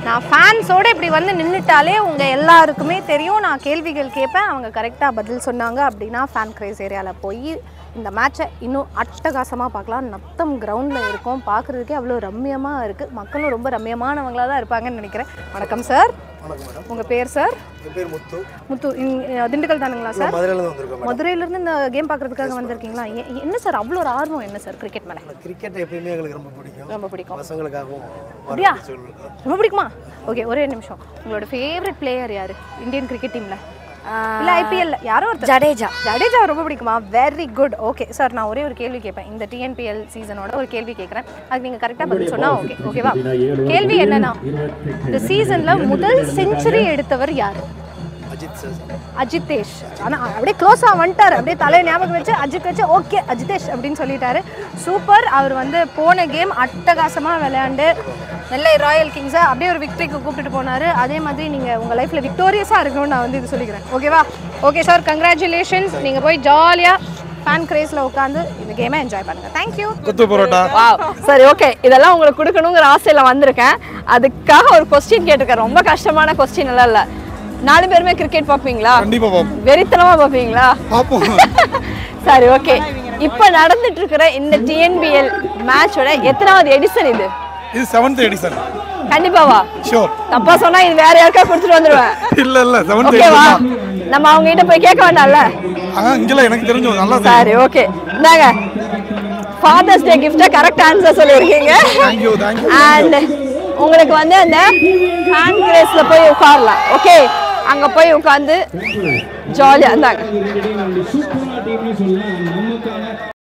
நான் ஃபேன்ஸோட இப்படி வந்து நின்றுட்டாலே உங்கள் எல்லாருக்குமே தெரியும் நான் கேள்விகள் கேட்பேன் அவங்க கரெக்டாக பதில் சொன்னாங்க அப்படின்னா ஃபேன் கிரேஸ் ஏரியாவில் போய் இந்த மேட்சை இன்னும் அட்டகாசமாக பார்க்கலாம் நத்தம் கிரவுண்டில் இருக்கும் பார்க்குறதுக்கே அவ்வளோ ரம்மியமாக இருக்குது மக்களும் ரொம்ப ரம்மியமானவங்களாக தான் இருப்பாங்கன்னு நினைக்கிறேன் வணக்கம் சார் வணக்கம் மேடம் உங்கள் பேர் சார் என் பேர் முத்து முத்து இங்க- திண்டுக்கல் தானுங்களா சார் மதுரையிலேருந்து வந்திருக்கோம் மேடம் மதுரையிலேருந்து இந்த கேம் பார்க்குறதுக்காக வந்திருக்கீங்களா எ- என்ன சார் அவ்வளோ ஒரு ஆர்வம் என்ன சார் கிரிக்கெட் மேலே கிரிக்கெட் எப்பயுமே எங்களுக்கு ரொம்ப பிடிக்கும் ரொம்ப பிடிக்கும் பசங்களுக்காகவும் அப்படியா? வரணும்னு சொல்லுவேன். ரொம்ப பிடிக்குமா ஓகே ஒரே நிமிஷம் உங்களோட ஃபேவரட் பிளேயர் யாரு இந்தியன் கிரிக்கெட் டீம்ல இல்ல ஐபிஎல் யாரோ ஒருத்தர் ஜடேஜா ஜடேஜா ரொம்ப பிடிக்குமா வெரி குட் ஓகே சார் நான் ஒரே ஒரு கேள்வி கேட்பேன் இந்த டிஎன்பிஎல் சீசனோட ஒரு கேள்வி கேட்குறேன் அதுக்கு நீங்கள் கரெக்டாக பதில் சொன்னா ஓகே ஓகேவா கேள்வி என்னன்னா இந்த சீசன்ல முதல் செஞ்சுரி எடுத்தவர் யார் அஜித் சார் அஜிதேஷ் ஆனால் அப்படியே க்ளோஸாக வந்துட்டார் அப்படியே தலையை ஞாபகம் வச்சு அஜித் வச்சு ஓகே அஜிதேஷ் அப்படின்னு சொல்லிட்டாரு சூப்பர் அவர் வந்து போன கேம் அட்டகாசமாக விளையாண்டு நெல்லை ராயல் கிங்ஸை அப்படியே ஒரு விக்டரிக்கு கூப்பிட்டுட்டு போனார் அதே மாதிரி நீங்கள் உங்கள் லைஃப்பில் விக்டோரியஸாக இருக்கணும்னு நான் வந்து இது சொல்லிக்கிறேன் ஓகேவா ஓகே சார் கங்க்ராச்சுலேஷன்ஸ் நீங்கள் போய் ஜாலியாக ஃபேன் கிரேஸில் உட்காந்து இந்த கேமை என்ஜாய் பண்ணுங்கள் தேங்க்யூ கொத்து பரோட்டா வாவ் சரி ஓகே இதெல்லாம் உங்களுக்கு கொடுக்கணுங்கிற ஆசையில் வந்திருக்கேன் அதுக்காக ஒரு கொஸ்டின் கேட்டிருக்கேன் ரொம்ப கஷ்டமான கொஸ்டின் எல்லாம் இல்லை நாலு பேருமே கிரிக்கெட் பார்ப்பீங்களா கண்டிப்பா பார்ப்போம் வெறித்தனமா பார்ப்பீங்களா பார்ப்போம் சரி ஓகே இப்போ நடந்துட்டு இருக்கிற இந்த டிஎன்பிஎல் மேட்சோட எத்தனாவது எடிசன் இது இது செவன்த் எடிசன் கண்டிப்பாவா ஷோர் தப்பா சொன்னா இது வேற யாருக்கா கொடுத்துட்டு வந்துருவேன் இல்ல இல்ல செவன்த் ஓகேவா எடிசன் நம்ம அவங்க கிட்ட போய் கேட்க வேண்டாம்ல ஆனா இங்கெல்லாம் எனக்கு தெரிஞ்சு நல்லா தெரியும் சரி ஓகே இந்தாங்க ஃபாதர்ஸ் டே கிஃப்ட்டை கரெக்ட் ஆன்சர் சொல்லியிருக்கீங்க Thank you, thank you, and உங்களுக்கு வந்து அந்த ஹேண்ட் கிரேஸ்ல போய் உட்காரலாம் ஓகே அங்க போய் உட்காந்து ஜாலியா இருந்தாங்க